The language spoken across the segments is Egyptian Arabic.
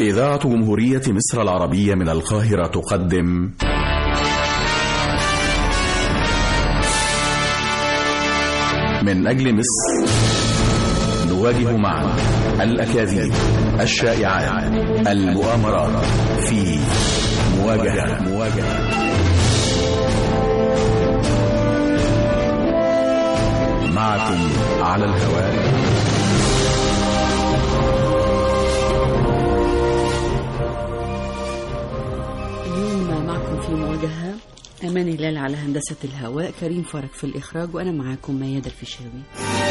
إذاعة جمهورية مصر العربية من القاهرة تقدم من أجل مصر نواجه معا الأكاذيب الشائعات المؤامرات في مواجهة مواجهة معكم على الهواء اليوم معكم في مواجهة أمان هلال على هندسة الهواء كريم فرج في الإخراج وأنا معاكم ميادة الفيشاوي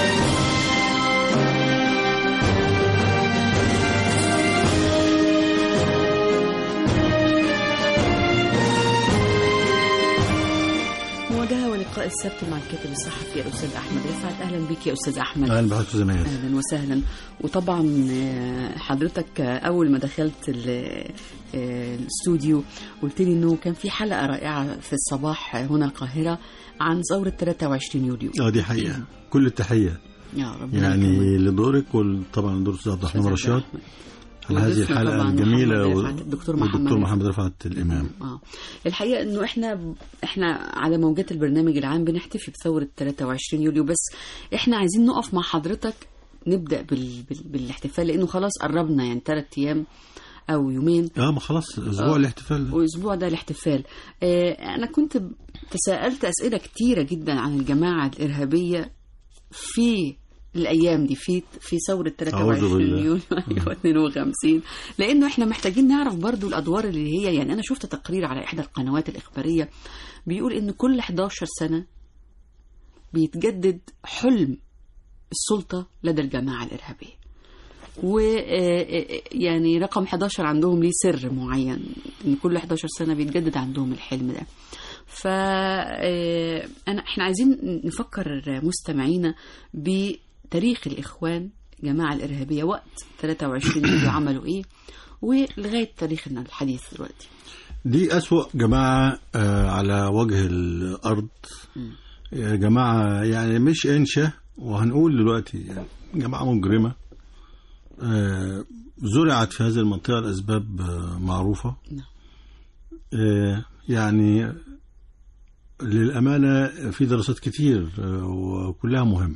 مواجهة ولقاء السبت مع الكاتب الصحفي الأستاذ أحمد رفعت أهلا بك يا أستاذ أحمد اهلا بحضرتك استاذ ميادة اهلا وسهلا وطبعا آه، حضرتك آه، اول ما دخلت ال- آه، الاستوديو قلت لي انه كان في حلقه رائعه في الصباح هنا القاهره عن ثوره 23 يوليو اه دي حقيقه كل التحيه يا رب يكرمك. يعني لدورك وطبعا لدور الاستاذ عبد الرحمن أستاذ رشاد أحمد. على هذه وضيفنا الحلقه طبعاً الجميله محمد و- رفعت، الدكتور محمد والدكتور رفعت. محمد رفعت الامام اه الحقيقه انه احنا احنا على موجات البرنامج العام بنحتفي بثوره 23 يوليو بس احنا عايزين نقف مع حضرتك نبدا بال... بال... بالاحتفال لانه خلاص قربنا يعني ثلاث ايام او يومين اه ما خلاص اسبوع آه. الاحتفال ده. واسبوع ده الاحتفال آه، انا كنت تساءلت اسئله كتيره جدا عن الجماعه الارهابيه في الايام دي في في ثوره أعوذ 23 بالله. يوليو ايوه 52 لانه احنا محتاجين نعرف برضو الادوار اللي هي يعني انا شفت تقرير على احدى القنوات الاخباريه بيقول ان كل 11 سنه بيتجدد حلم السلطه لدى الجماعه الارهابيه و آه، يعني رقم 11 عندهم ليه سر معين ان كل 11 سنه بيتجدد عندهم الحلم ده ف آه، انا احنا عايزين نفكر مستمعينا بتاريخ الاخوان الجماعه الارهابيه وقت 23 يوليو عملوا ايه ولغايه تاريخنا الحديث دلوقتي دي أسوأ جماعة آه، على وجه الأرض يا جماعة يعني مش إنشا وهنقول دلوقتي يعني جماعة مجرمة آه، زرعت في هذه المنطقة لأسباب آه، معروفة نعم. آه، يعني للأمانة في دراسات كتير آه، وكلها مهم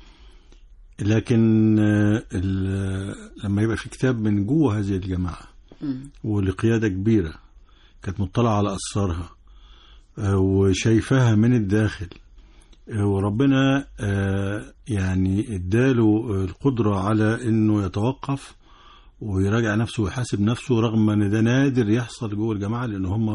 لكن آه، ال- لما يبقى في كتاب من جوه هذه الجماعة مم. ولقيادة كبيرة كانت مطلعة على أسرارها آه، وشايفاها من الداخل آه، وربنا آه، يعني اداله القدرة على انه يتوقف ويراجع نفسه ويحاسب نفسه رغم ان ده نادر يحصل جوه الجماعة لان هم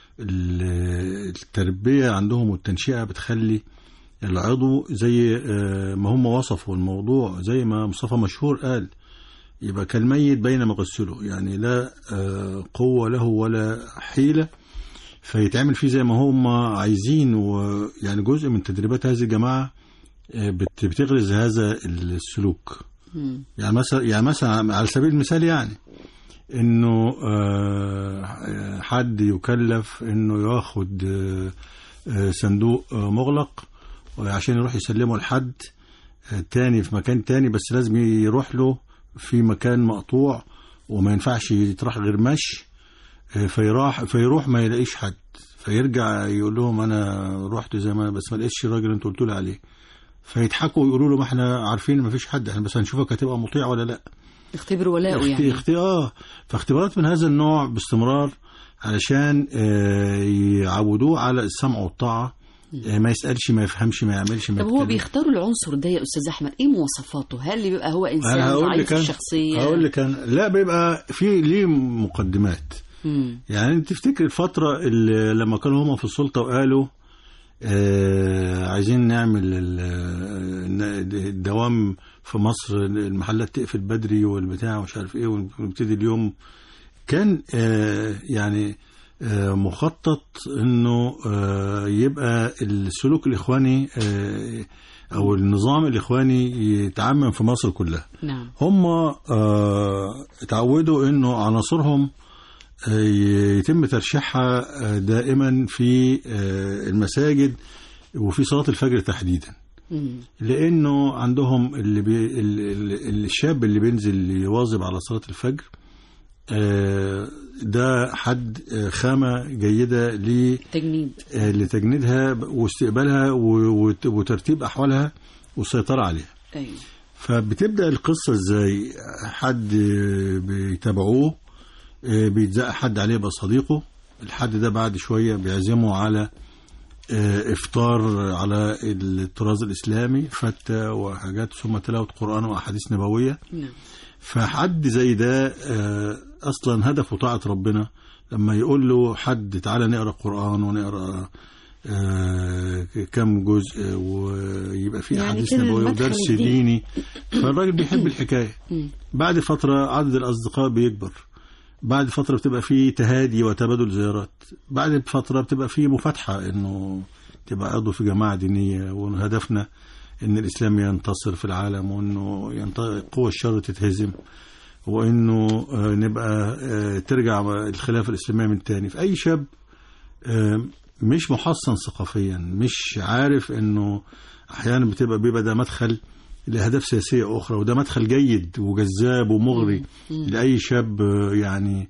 ال- التربية عندهم والتنشئة بتخلي العضو زي آه، ما هم وصفوا الموضوع زي ما مصطفى مشهور قال يبقى كالميت بينما غسله يعني لا آه، قوة له ولا حيلة فيتعمل فيه زي ما هم عايزين ويعني جزء من تدريبات هذه الجماعة آه، بت- بتغرز هذا السلوك مم. يعني مثلا يعني مثلا على سبيل المثال يعني انه آه، حد يكلف انه ياخد آه، آه، صندوق آه، مغلق عشان يروح يسلمه لحد آه، تاني في مكان تاني بس لازم يروح له في مكان مقطوع وما ينفعش يطرح غير مشي آه، فيروح فيروح ما يلاقيش حد فيرجع يقول لهم انا رحت زي ما بس ما لقيتش الراجل اللي انتوا قلتوا لي عليه فيضحكوا ويقولوا له ما احنا عارفين ما فيش حد احنا بس هنشوفك هتبقى مطيع ولا لا اختبروا ولاءه اخت- يعني اخت... اه فاختبارات من هذا النوع باستمرار علشان آه يعودوه على السمع والطاعه آه ما يسالش ما يفهمش ما يعملش ما طب هو يتكلمش. بيختاروا العنصر ده يا استاذ احمد ايه مواصفاته هل بيبقى هو انسان انا هقول ضعيف لك أنا- الشخصيه هقول لك أنا لا بيبقى في ليه مقدمات مم. يعني انت تفتكر الفتره اللي لما كانوا هم في السلطه وقالوا آه عايزين نعمل ال- آه، الدوام في مصر المحلات تقفل بدري والبتاع ومش عارف ايه ونبتدي اليوم كان آه يعني آه مخطط انه آه يبقى السلوك الاخواني آه او النظام الاخواني يتعمم في مصر كلها نعم هم آه، اتعودوا انه عناصرهم آه، يتم ترشيحها آه، دائما في آه، المساجد وفي صلاة الفجر تحديدا مم. لانه عندهم اللي بي ال- ال- الشاب اللي بينزل يواظب على صلاة الفجر آه، ده حد آه، خامة جيدة ل- تجنيد آه، لتجنيدها واستقبالها و- وت- وترتيب أحوالها والسيطرة عليها ايوه فبتبدأ القصة ازاي حد بيتابعوه آه، بيتزق حد عليه يبقى صديقه الحد ده بعد شوية بيعزمه على آه، افطار على الطراز الاسلامي فتة وحاجات ثم تلاوة قرآن واحاديث نبوية نعم فحد زي ده آه، اصلا هدفه طاعة ربنا لما يقول له حد تعالى نقرا قرآن ونقرا آه، كم جزء ويبقى في يعني احاديث كده نبويه المدخل ودرس الديني. ديني فالراجل بيحب الحكايه مم. بعد فتره عدد الاصدقاء بيكبر بعد فتره بتبقى في تهادي وتبادل زيارات بعد فتره بتبقى في مفاتحه انه تبقى عضو في جماعه دينيه وهدفنا ان الاسلام ينتصر في العالم وانه ينت- قوى الشر تتهزم وانه آه، نبقى آه، ترجع الخلافه الاسلاميه من تاني في اي شاب آه، مش محصن ثقافيا مش عارف انه احيانا بتبقى بيبقى ده مدخل لاهداف سياسيه اخرى وده مدخل جيد وجذاب ومغري لاي شاب آه، يعني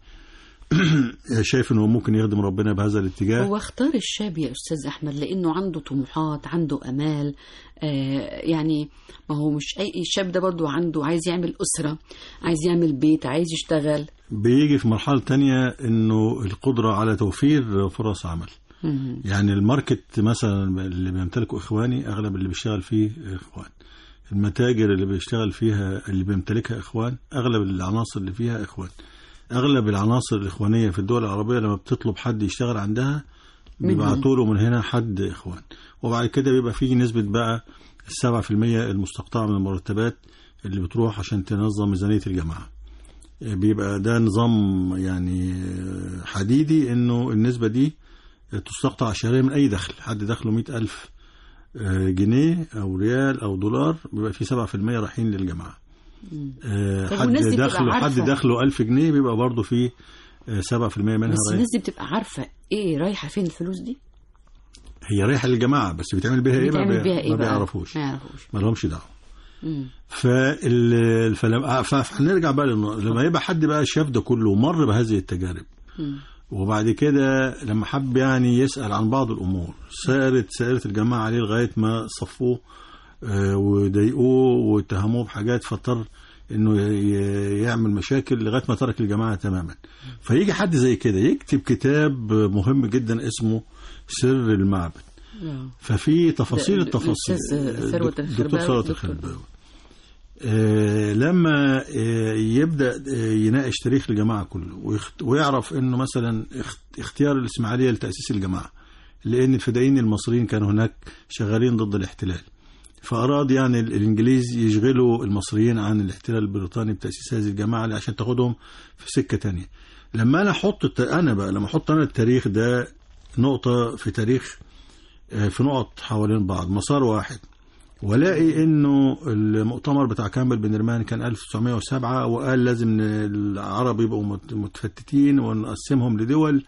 شايف انه ممكن يخدم ربنا بهذا الاتجاه هو اختار الشاب يا استاذ احمد لانه عنده طموحات عنده امال آه يعني ما هو مش اي الشاب ده برضو عنده عايز يعمل اسره عايز يعمل بيت عايز يشتغل بيجي في مرحله تانية انه القدره على توفير فرص عمل مم. يعني الماركت مثلا اللي بيمتلكه اخواني اغلب اللي بيشتغل فيه اخوان المتاجر اللي بيشتغل فيها اللي بيمتلكها اخوان اغلب العناصر اللي فيها اخوان اغلب العناصر الاخوانيه في الدول العربيه لما بتطلب حد يشتغل عندها بيبعتوا له من هنا حد اخوان وبعد كده بيبقى فيه نسبه بقى السبعة في المية المستقطعة من المرتبات اللي بتروح عشان تنظم ميزانية الجماعة بيبقى ده نظام يعني حديدي انه النسبة دي تستقطع شهريا من اي دخل حد دخله مئة الف جنيه او ريال او دولار بيبقى في سبعة في المية رايحين للجماعة آه، طب حد والناس دي بتبقى دخله حد عارفة؟ دخله ألف جنيه بيبقى برضه في سبعة في المية منها بس رايح الناس دي بتبقى عارفه ايه رايحه فين الفلوس دي هي رايحة للجماعة بس بيتعمل بيها ايه ما بتعمل بي- بيها ايه ما بقى بيعرفوش ما يعرفوش ما لهمش دعوة مم. فال... فلما فهنرجع بقى للنقطة. لما يبقى حد بقى شاف ده كله ومر بهذه التجارب مم. وبعد كده لما حب يعني يسأل عن بعض الأمور سارت سارت الجماعة عليه لغاية ما صفوه آه، وضايقوه واتهموه بحاجات فاضطر انه ي- يعمل مشاكل لغايه ما ترك الجماعه تماما فيجي حد زي كده يكتب كتاب مهم جدا اسمه سر المعبد آه. ففي تفاصيل ده التفاصيل الأستاذ ثروت دكتور الخرباوي. ثروت دكتور. الخرباوي آه، لما آه، يبدا آه، يناقش تاريخ الجماعه كله ويخت- ويعرف انه مثلا اخت- اختيار الاسماعيليه لتاسيس الجماعه لان الفدائيين المصريين كانوا هناك شغالين ضد الاحتلال فاراد يعني ال- الانجليز يشغلوا المصريين عن الاحتلال البريطاني بتاسيس هذه الجماعه عشان تاخدهم في سكه تانية لما انا احط الت- انا بقى لما احط انا التاريخ ده نقطه في تاريخ آه، في نقط حوالين بعض مسار واحد ولاقي انه المؤتمر بتاع كامبل بن رمان كان 1907 وقال لازم ن- العرب يبقوا مت- متفتتين ونقسمهم لدول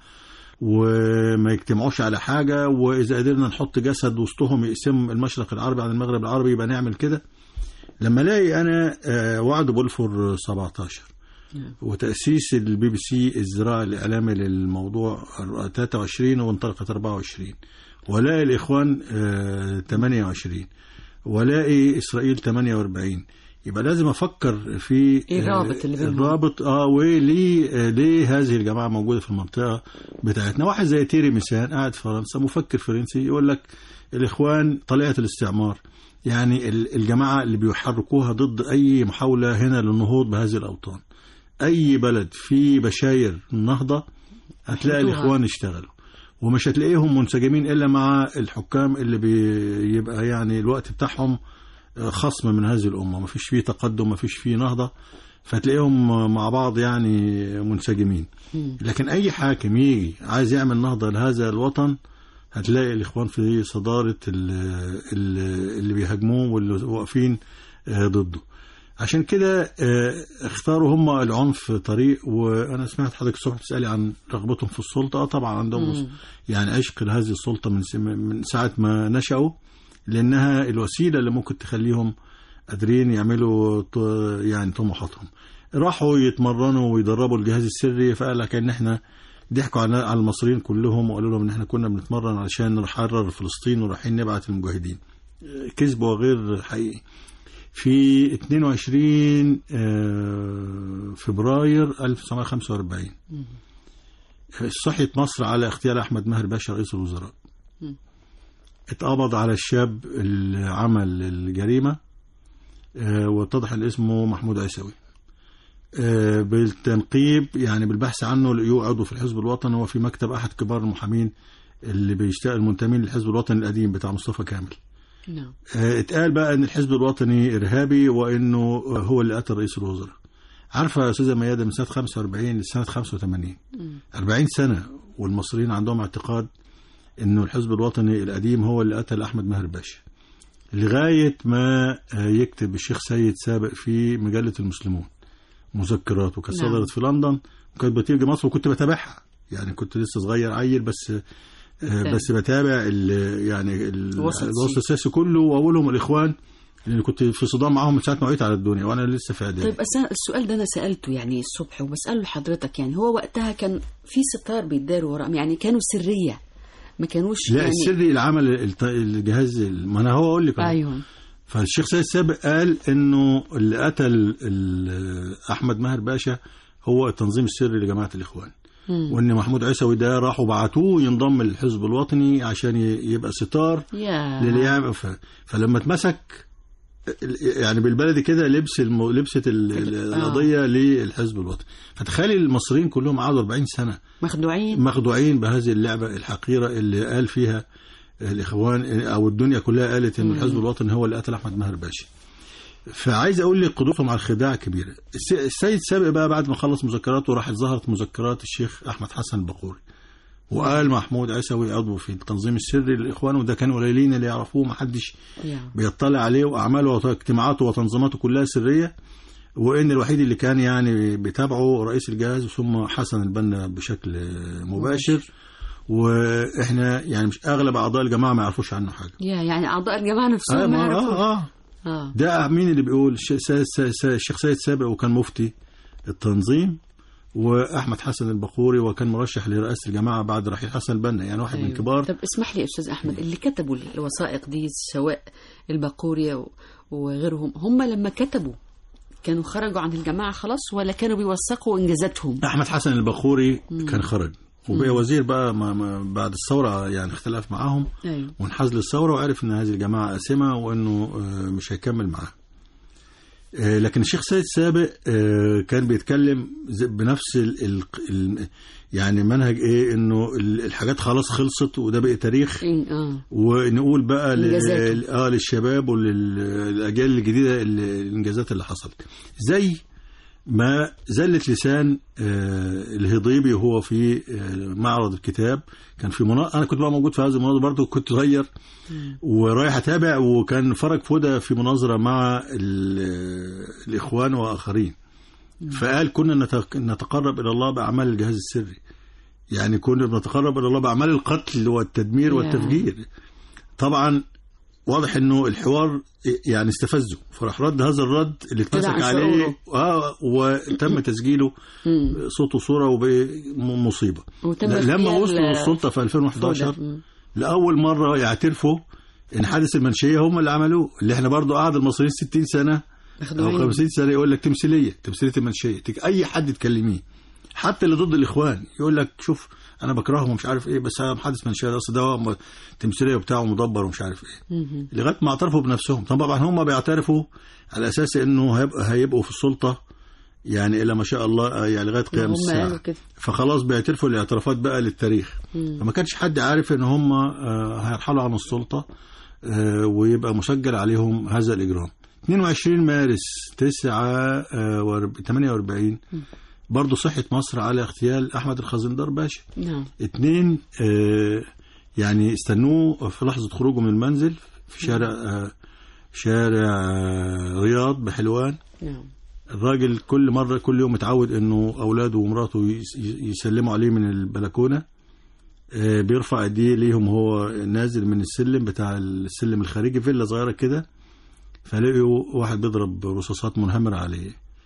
وما يجتمعوش على حاجة وإذا قدرنا نحط جسد وسطهم يقسم المشرق العربي عن المغرب العربي يبقى نعمل كده لما الاقي أنا آه، وعد بولفور 17 وتأسيس البي بي سي الزراعة الإعلامي للموضوع 23 وانطلقت 24 ولاقي الإخوان آه، 28 ولاقي إسرائيل 48 يبقى لازم أفكر في إيه الرابط اللي بينهم؟ الرابط اه وليه آه، ليه هذه الجماعة موجودة في المنطقة بتاعتنا واحد زي تيري ميسان قاعد في فرنسا مفكر فرنسي يقول لك الإخوان طليعة الاستعمار يعني ال- الجماعة اللي بيحركوها ضد أي محاولة هنا للنهوض بهذه الأوطان أي بلد فيه بشاير النهضة هتلاقي يحطوها. الإخوان اشتغلوا ومش هتلاقيهم منسجمين إلا مع الحكام اللي بيبقى يعني الوقت بتاعهم آه، خصم من هذه الأمة مفيش فيه تقدم مفيش فيه نهضة فتلاقيهم آه، مع بعض يعني منسجمين مم. لكن أي حاكم يجي عايز يعمل نهضة لهذا الوطن هتلاقي الإخوان في صدارة ال- ال- اللي بيهاجموه واللي واقفين آه، ضده عشان كده آه، اختاروا هم العنف طريق وانا سمعت حضرتك الصبح تسالي عن رغبتهم في السلطه اه طبعا عندهم مم. يعني عشق لهذه السلطه من س- من ساعه ما نشأوا لانها الوسيله اللي ممكن تخليهم قادرين يعملوا ط- يعني طموحاتهم راحوا يتمرنوا ويدربوا الجهاز السري فقال لك ان احنا ضحكوا على على المصريين كلهم وقالوا لهم ان احنا كنا بنتمرن علشان نحرر فلسطين ورايحين نبعت المجاهدين كذب وغير حقيقي في 22 آه، فبراير 1945 صحيت مصر على اغتيال احمد ماهر باشا رئيس الوزراء مم. اتقبض على الشاب اللي عمل الجريمه آه، واتضح ان اسمه محمود عيسوي آه، بالتنقيب يعني بالبحث عنه لقيوه عضو في الحزب الوطني هو في مكتب احد كبار المحامين اللي بيشتغل المنتمين للحزب الوطني القديم بتاع مصطفى كامل نعم آه، اتقال بقى ان الحزب الوطني ارهابي وانه هو اللي قتل رئيس الوزراء عارفه يا استاذه ميادة من سنه 45 لسنه 85 40 سنه والمصريين عندهم اعتقاد انه الحزب الوطني القديم هو اللي قتل احمد ماهر باشا لغايه ما آه، يكتب الشيخ سيد سابق في مجله المسلمون مذكرات وكانت نعم. صدرت في لندن وكانت بتيجي مصر وكنت بتابعها يعني كنت لسه صغير عيل بس آه، تابع. بس بتابع ال- يعني ال- الوسط الوسط السياسي. السياسي كله واولهم الاخوان اللي كنت في صدام معاهم من ساعه ما وعيت على الدنيا وانا لسه في اعدادي طيب أس- السؤال ده انا سالته يعني الصبح وبساله لحضرتك يعني هو وقتها كان في ستار بيتداروا وراء يعني كانوا سريه ما كانوش لا يعني السري اللي عمل الت- الجهاز ما انا هو اقول لك أهو. ايوه فالشيخ سيد سابق قال انه اللي قتل ال- احمد ماهر باشا هو التنظيم السري لجماعه الاخوان مم. وان محمود عيسوي ده راحوا بعتوه ينضم للحزب الوطني عشان ي- يبقى ستار يا لليام ف... فلما اتمسك يعني بالبلدي كده لبس الم... لبست ال... ال- آه. القضيه للحزب الوطني فتخيلي المصريين كلهم قعدوا 40 سنه مخدوعين مخدوعين بهذه اللعبه الحقيره اللي قال فيها الاخوان او الدنيا كلها قالت ان الحزب الوطني هو اللي قتل احمد ماهر باشا فعايز اقول لك قدرتهم على الخداع كبيره الس- السيد سابق بقى بعد ما خلص مذكراته راحت ظهرت مذكرات الشيخ احمد حسن البقوري وقال محمود عيسوي عضو في التنظيم السري للاخوان وده كان قليلين اللي يعرفوه ما حدش يا. بيطلع عليه واعماله واجتماعاته وتنظيماته كلها سريه وان الوحيد اللي كان يعني بيتابعه رئيس الجهاز ثم حسن البنا بشكل مباشر واحنا يعني مش اغلب اعضاء الجماعه ما يعرفوش عنه حاجه يا يعني اعضاء الجماعه نفسهم آه, ما ما- يعرفوش آه, اه اه ده مين اللي بيقول الش- سا- سا- سا- الشيخ سيد سابق وكان مفتي التنظيم واحمد حسن البقوري وكان مرشح لرئاسه الجماعه بعد رحيل حسن البنا يعني واحد من أيوة. كبار طب اسمح لي يا استاذ احمد اللي كتبوا الوثائق دي سواء البقورية و- وغيرهم هم لما كتبوا كانوا خرجوا عن الجماعه خلاص ولا كانوا بيوثقوا انجازاتهم احمد حسن البخوري كان خرج وبقى وزير بقى ما ما بعد الثوره يعني اختلف معاهم ايوه وانحاز للثوره وعرف ان هذه الجماعه قاسمه وانه آه، مش هيكمل معاها آه، لكن الشيخ سيد سابق آه، كان بيتكلم ز- بنفس ال ال ال يعني منهج ايه انه ال- الحاجات خلاص خلصت وده بقى تاريخ إن- اه ونقول بقى لل- إنجازاته. اه للشباب وللاجيال الجديده ال- الانجازات اللي حصلت زي ما زلت لسان آه، الهضيبي وهو في آه، معرض الكتاب كان في مناظرة انا كنت بقى موجود في هذه المناظره برضه كنت صغير ورايح اتابع وكان فرج فودة في مناظره مع ال- الاخوان واخرين فقال كنا نتق- نتقرب الى الله باعمال الجهاز السري يعني كنا بنتقرب الى الله باعمال القتل والتدمير يا. والتفجير طبعا واضح انه الحوار يعني استفزه فراح رد هذا الرد اللي طلع اتمسك عن عليه شعوره. اه وتم تسجيله مم. صوت وصوره ومصيبه وتم لما اغتيال وصلوا للسلطه في 2011 فودة. مم. لاول مره يعترفوا ان حادث المنشيه هم اللي عملوه اللي احنا برضو قعد المصريين 60 سنه او مخدوعين 50 سنه يقول لك تمثيليه تمثيليه المنشيه تك- اي حد تكلميه حتى اللي ضد الاخوان يقول لك شوف انا بكرههم ومش عارف ايه بس هذا حادث منشيه ده أصل ده م- تمثيليه بتاعه مدبر ومش عارف ايه مم. لغايه ما اعترفوا بنفسهم طبعا هم بيعترفوا على اساس انه هيبقى هيبقوا في السلطه يعني الى ما شاء الله آه، يعني لغايه قيام هم قالوا الساعه كده فخلاص بيعترفوا الاعترافات بقى للتاريخ مم. فما كانش حد عارف ان هم آه، هيرحلوا عن السلطه آه، ويبقى مسجل عليهم هذا الاجرام 22 مارس 9 48 برضه صحت مصر على اغتيال احمد الخزندار باشا نعم اتنين آه، يعني استنوه في لحظه خروجه من المنزل في شارع آه، شارع آه، رياض بحلوان نعم الراجل كل مرة كل يوم متعود انه اولاده ومراته يس- يسلموا عليه من البلكونة آه، بيرفع ايديه ليهم وهو نازل من السلم بتاع السلم الخارجي فيلا صغيرة كده فلاقوا واحد بيضرب رصاصات منهمرة عليه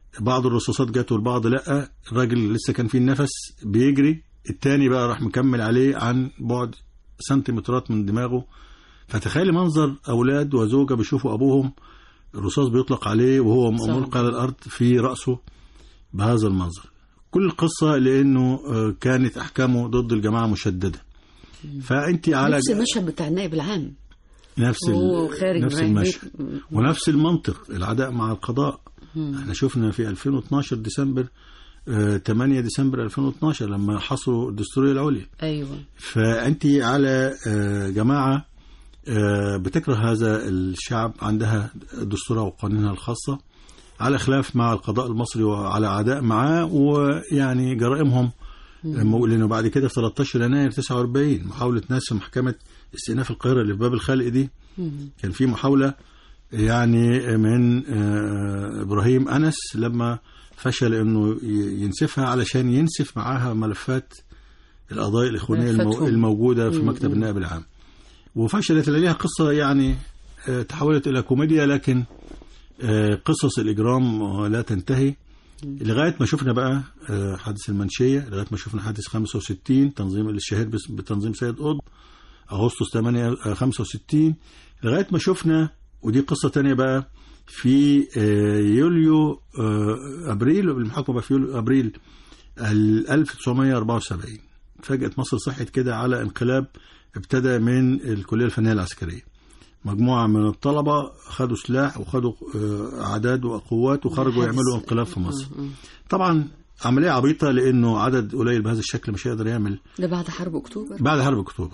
بعض الرصاصات جت والبعض لا الراجل لسه كان فيه النفس بيجري التاني بقى راح مكمل عليه عن بعد سنتيمترات من دماغه فتخيلي منظر اولاد وزوجه بيشوفوا ابوهم الرصاص بيطلق عليه وهو صح. ملقى على الارض في راسه بهذا المنظر كل القصه لانه آه، كانت احكامه ضد الجماعه مشدده فانت على نفس المشهد بتاع النائب العام نفس ال- هو خارج نفس رايح المشهد بيت. ونفس المنطق العداء مع القضاء احنا شفنا في 2012 ديسمبر آه، 8 ديسمبر 2012 لما حصروا الدستورية العليا ايوه فأنت على آه، جماعة آه، بتكره هذا الشعب عندها دستورها وقوانينها الخاصة على خلاف مع القضاء المصري وعلى عداء معاه ويعني جرائمهم مو- لأنه بعد كده في 13 يناير 49 محاولة ناس محكمة استئناف القاهرة اللي في باب الخلق دي كان في محاولة يعني من آه، إبراهيم أنس لما فشل إنه ي- ينسفها علشان ينسف معاها ملفات القضايا الإخوانية المو- ملفاتهم. الموجودة في مم. مكتب النائب العام وفشلت لديها قصة يعني آه، تحولت إلى كوميديا لكن آه، قصص الإجرام آه، لا تنتهي لغاية ما شفنا بقى آه، حادث المنشية لغاية ما شفنا حادث 65 تنظيم الشهير بس- بتنظيم سيد قطب أغسطس 8 آه، 65 لغاية ما شفنا ودي قصة تانية بقى في آه، يوليو آه، أبريل المحاكمة بقى في يوليو أبريل ال 1974 فجأة مصر صحت كده على انقلاب ابتدى من الكلية الفنية العسكرية مجموعة من الطلبة خدوا سلاح وخدوا آه، أعداد وقوات وخرجوا حادث. يعملوا انقلاب في مصر آه، آه. طبعا عملية عبيطة لأنه عدد قليل بهذا الشكل مش هيقدر يعمل ده بعد حرب اكتوبر بعد حرب أكتوبر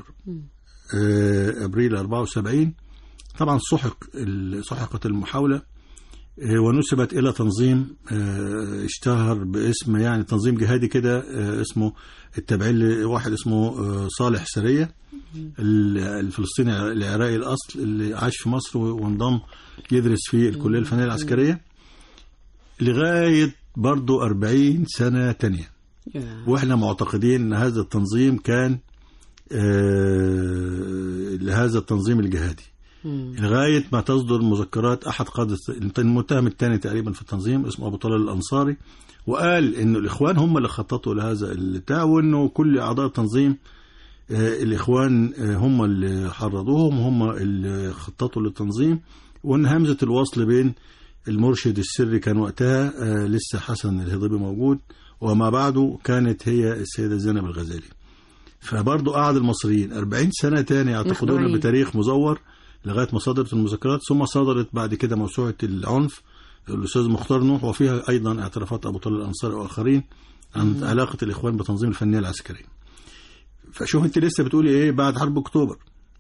آه، أبريل 74 طبعا سحق ال- سحقت المحاولة آه، ونسبت إلى تنظيم آه، اشتهر باسم يعني تنظيم جهادي كده آه، اسمه التابعين لواحد اسمه آه، صالح سرية ال- الفلسطيني العراقي الأصل اللي عاش في مصر وانضم يدرس في الكلية الفنية العسكرية لغاية برضو 40 سنة تانية يا. واحنا معتقدين ان هذا التنظيم كان آه، لهذا التنظيم الجهادي مم. لغايه ما تصدر مذكرات احد قاده المتهم الثاني تقريبا في التنظيم اسمه ابو طلال الانصاري وقال انه الاخوان هم اللي خططوا لهذا البتاع وانه كل اعضاء التنظيم آه، الاخوان آه، هم اللي حرضوهم هم اللي خططوا للتنظيم وان همزه الوصل بين المرشد السري كان وقتها آه، لسه حسن الهضيبي موجود وما بعده كانت هي السيده زينب الغزالي فبرضه قعد المصريين 40 سنه تاني يعتقدون مخدوعين. بتاريخ مزور لغايه ما صدرت المذكرات ثم صدرت بعد كده موسوعه العنف الاستاذ مختار نوح وفيها ايضا اعترافات ابو طلال الانصاري واخرين عن علاقه الاخوان بتنظيم الفنيه العسكريه. فشوف انت لسه بتقولي ايه بعد حرب اكتوبر.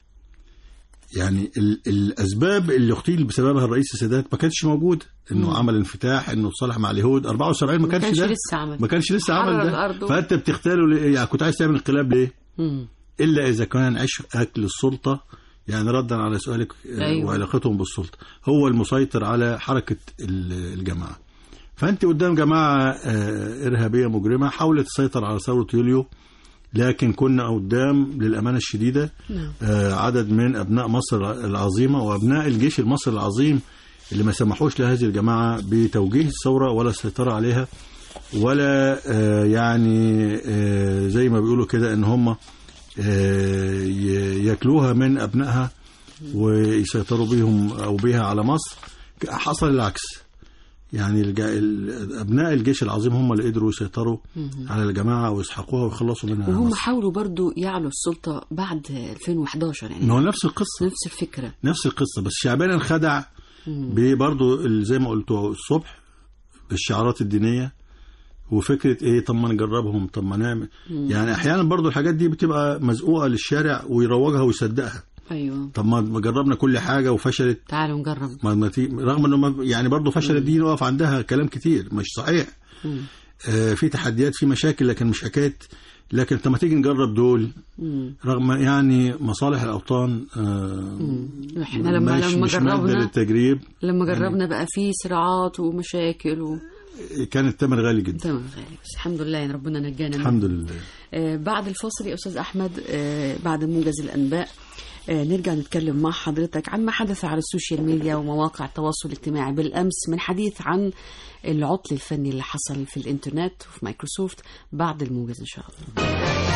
يعني ال الاسباب اللي اغتيل بسببها الرئيس السادات ما كانتش موجوده انه عمل انفتاح انه صالح مع اليهود 74 ما ما كانش كانش ده لسه عمل ما كانش لسه حرر عمل الأرض ده و- فانت بتختاله ليه يعني كنت عايز تعمل انقلاب ليه؟ مم. الا اذا كان عشق اكل السلطه يعني ردا على سؤالك آه، أيوة. وعلاقتهم بالسلطه هو المسيطر على حركه ال- الجماعه فانت قدام جماعه آه، ارهابيه مجرمه حاولت تسيطر على ثوره يوليو لكن كنا قدام للامانه الشديده نعم. آه، عدد من ابناء مصر العظيمه وابناء الجيش المصري العظيم اللي ما سمحوش لهذه الجماعه بتوجيه الثوره ولا السيطره عليها ولا آه، يعني آه، زي ما بيقولوا كده ان هم آه، ي- ياكلوها من ابنائها ويسيطروا بيهم او بيها على مصر حصل العكس يعني الج- ال- ابناء الجيش العظيم هم اللي قدروا يسيطروا على الجماعه ويسحقوها ويخلصوا منها وهم مصر. حاولوا برضو يعلوا السلطة بعد 2011 يعني ما هو نفس القصه نفس الفكرة نفس القصه بس شعبان انخدع برضه زي ما قلت الصبح بالشعارات الدينيه وفكره ايه طب ما نجربهم طب ما نعمل يعني احيانا برضه الحاجات دي بتبقى مزقوقه للشارع ويروجها ويصدقها أيوة طب ما ما جربنا كل حاجه وفشلت تعالوا نجرب ما ما تي- رغم انه ما- يعني برضه فشلت دي نقف عندها كلام كتير مش صحيح مم. آه في تحديات في مشاكل لكن مش حكايه لكن طب ما تيجي نجرب دول مم. رغم يعني مصالح الاوطان آه مم. احنا لما مش لما مش مادة جربنا للتجريب لما جربنا بقى في صراعات ومشاكل و... كان الثمن غالي جدا تمام غالي بس الحمد لله يعني ربنا نجانا منه. الحمد لله آه، بعد الفاصل يا استاذ احمد آه، بعد موجز الانباء آه، نرجع نتكلم مع حضرتك عن ما حدث على السوشيال ميديا ومواقع التواصل الاجتماعي بالأمس من حديث عن العطل الفني اللي حصل في الإنترنت وفي مايكروسوفت بعد الموجز إن شاء الله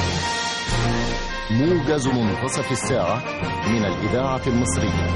موجز منتصف الساعة من الإذاعة المصرية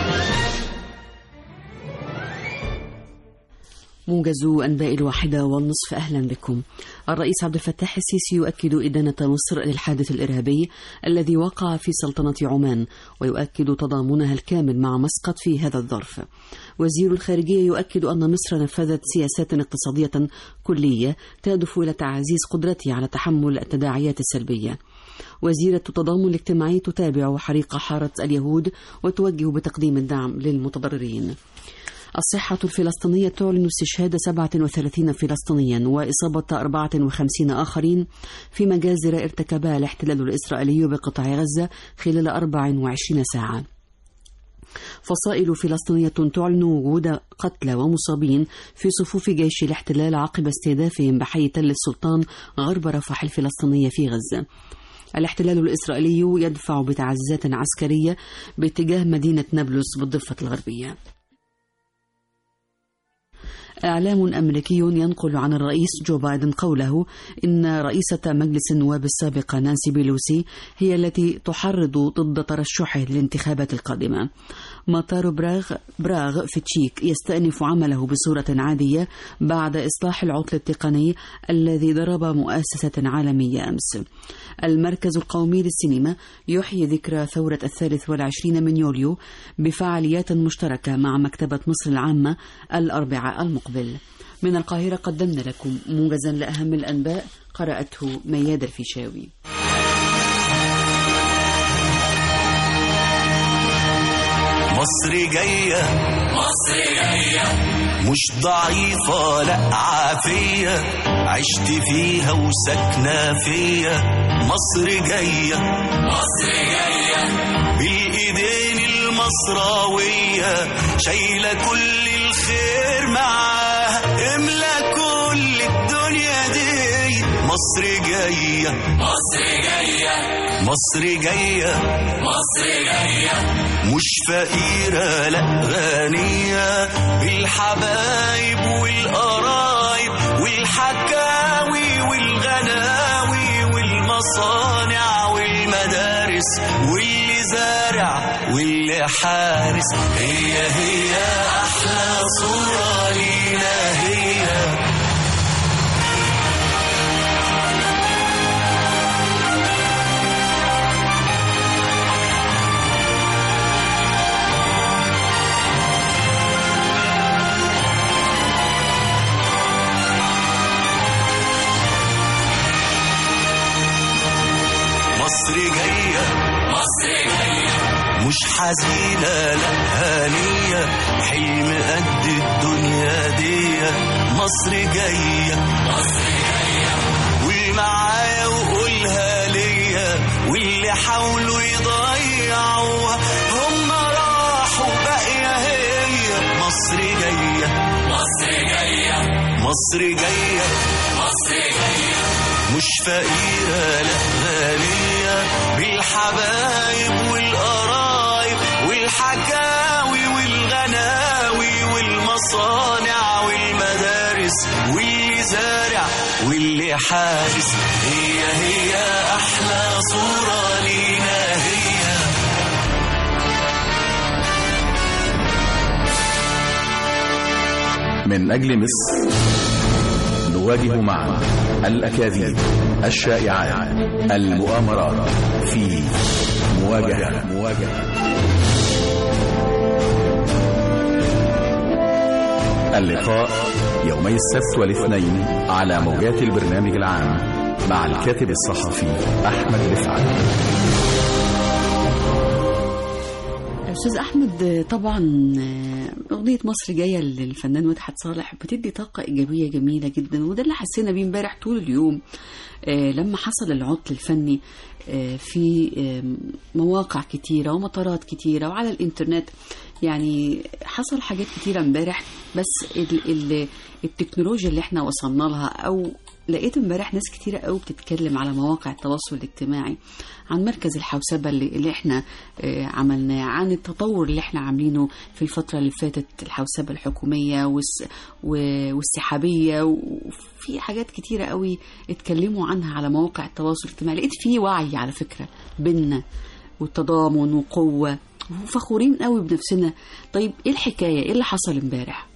موجز أنباء الواحدة والنصف أهلا بكم الرئيس عبد الفتاح السيسي يؤكد إدانة مصر للحادث الإرهابي الذي وقع في سلطنة عمان ويؤكد تضامنها الكامل مع مسقط في هذا الظرف وزير الخارجية يؤكد أن مصر نفذت سياسات اقتصادية كلية تهدف إلى تعزيز قدرتها على تحمل التداعيات السلبية وزيرة التضامن الاجتماعي تتابع حريق حارة اليهود وتوجه بتقديم الدعم للمتضررين الصحة الفلسطينية تعلن استشهاد 37 فلسطينيا وإصابة 54 آخرين في مجازر ارتكبها الاحتلال الإسرائيلي بقطاع غزة خلال 24 ساعة فصائل فلسطينية تعلن وجود قتلى ومصابين في صفوف جيش الاحتلال عقب استهدافهم بحي تل السلطان غرب رفح الفلسطينية في غزة الاحتلال الإسرائيلي يدفع بتعزيزات عسكرية باتجاه مدينة نابلس بالضفة الغربية إعلام أمريكي ينقل عن الرئيس جو بايدن قوله إن رئيسة مجلس النواب السابقة نانسي بيلوسي هي التي تحرض ضد ترشحه للانتخابات القادمة مطار براغ, براغ في تشيك يستأنف عمله بصورة عادية بعد إصلاح العطل التقني الذي ضرب مؤسسة عالمية أمس المركز القومي للسينما يحيي ذكرى ثورة الثالث والعشرين من يوليو بفعاليات مشتركة مع مكتبة مصر العامة الأربعاء المقبل من القاهرة قدمنا لكم موجزا لأهم الأنباء قرأته مياد الفيشاوي مصر جاية مصر جاية مش ضعيفة لا عافية عشت فيها وسكنة فيا مصر جاية مصر جاية بالإيدين المصراوية شايلة كل الخير معاها املا كل الدنيا دي مصر جاية مصر جاية مصر جاية مصر جاية مش فقيرة لا غنية بالحبايب والقرايب والحكاوي والغناوي والمصانع والمدارس واللي زارع واللي حارس هي هي أحلى صورة لينا هي مصر جاية مصر جاية مش حزينة لا هانية حلم قد الدنيا دي مصر جاية مصر جاية والمعايا وقولها ليا واللي حاولوا يضيعوها هم راحوا باقية هي مصر جاية مصر جاية مصر جاية مصر جاية مش فقيرة لا غنية بالحبايب والقرايب والحكاوي والغناوي والمصانع والمدارس واللي زارع واللي حارس هي هي أحلى صورة لينا هي من أجل مصر نواجه معا الأكاذيب الشائعات المؤامرات في مواجهة مواجهة اللقاء يومي السبت والاثنين على موجات البرنامج العام مع الكاتب الصحفي أحمد رفعت أستاذ أحمد طبعا أغنية مصر جاية للفنان مدحت صالح بتدي طاقة إيجابية جميلة جدا وده اللي حسينا بيه امبارح طول اليوم آه، لما حصل العطل الفني آه، في آه، مواقع كتيرة ومطارات كتيرة وعلى الإنترنت يعني حصل حاجات كتيرة امبارح بس ال ال التكنولوجيا اللي احنا وصلنا لها أو لقيت امبارح ناس كتيرة قوي بتتكلم على مواقع التواصل الاجتماعي عن مركز الحوسبة اللي, اللي احنا آه، عملناه عن التطور اللي احنا عاملينه في الفترة اللي فاتت الحوسبة الحكومية والس و- والسحابية وفي حاجات كتيرة قوي اتكلموا عنها على مواقع التواصل الاجتماعي لقيت في وعي على فكرة بينا والتضامن وقوة وفخورين قوي بنفسنا طيب ايه الحكاية ايه اللي حصل امبارح